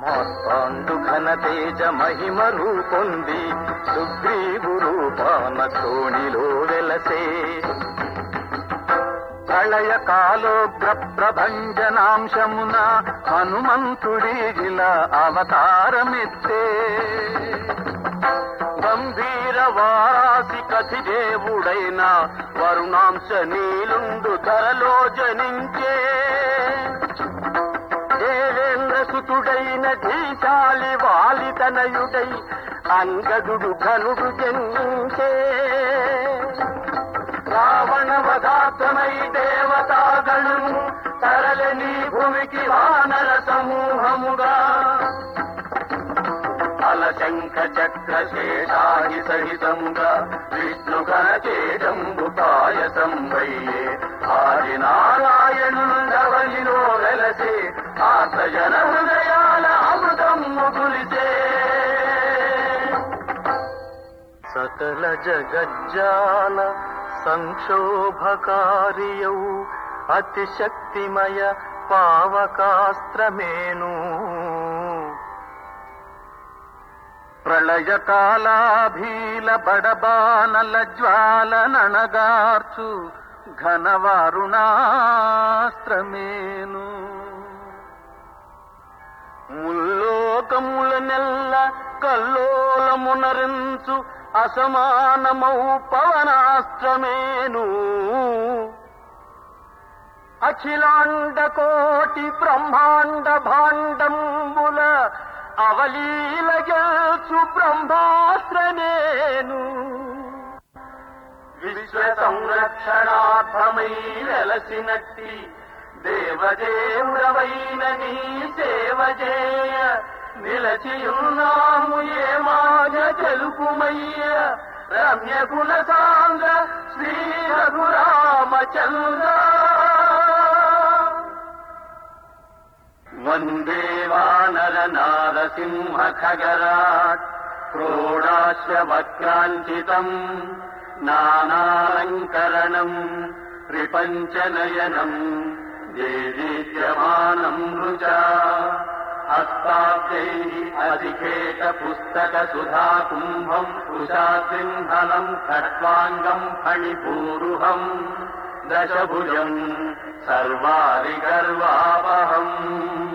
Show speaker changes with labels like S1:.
S1: మార్తాండు ఘన తేజ మహిమ రూపొంది సుగ్రీవు రూపాన శ్రోణిలో వెలసే ప్రళయ కాలోగ్ర ప్రభంజనాంశమున హనుమంతుడిగిలా అవతారమెత్తే గంభీర వారాసి కసి దేవుడైన వరుణాంశ నీలుండు ధరలో జనించే దేవేంద్ర సుతుడైన ధీశాలి వాలితనయుడై అంగదుడు ఘనుడు జన్మించే రావణ వధాత్మై దేవతాగణు తరలని భూమికి వానర సమూహముగా అలశంఖ చక్ర శేషాగి సహితముగా విష్ణు గణచేడంబు పాయసం వయ్యే ఆది నారాయణుండవనిలో వెలసే ఆత జన హృదయాల అమృతము గులిసే సకల జగజ్జాల సంక్షోభకారియౌ అతిశక్తిమయ పావకాస్త్రమేను ప్రళయకాలాభీల బడబానల జ్వాల నణగార్చు ఘనవారుణాస్త్రమేను ముల్లోకముల నెల్ల కల్లోలమునరించు అసమానమౌ పవనాస్త్రమేను అఖిలాండ కోటి బ్రహ్మాండ భాండంబుల అవలీలగల్చు బ్రహ్మాస్త్రనేను విశ్వ సంరక్షణార్థమై వెలసినట్టి దేవదేవుడవైన నీ సేవ చేయ నిలచియున్నాము ఏ మాయ తెలుపుమయ్య రమ్య గుణ సాంద్ర శ్రీ రఘురామచంద్ర వందే వానర నారసింహ ఖగరాట్ క్రోడాశ్వ వక్రాంచితం నానాలంకరణం త్రిపంచనయనం దేదీప్యమానం రుచా హస్తాబ్దై అధికేట పుస్తక సుధా కుంభం కుశాసింహలం ఖట్వాంగం ఫణిపూరుహం దశభుజం సర్వారి గర్వాపహం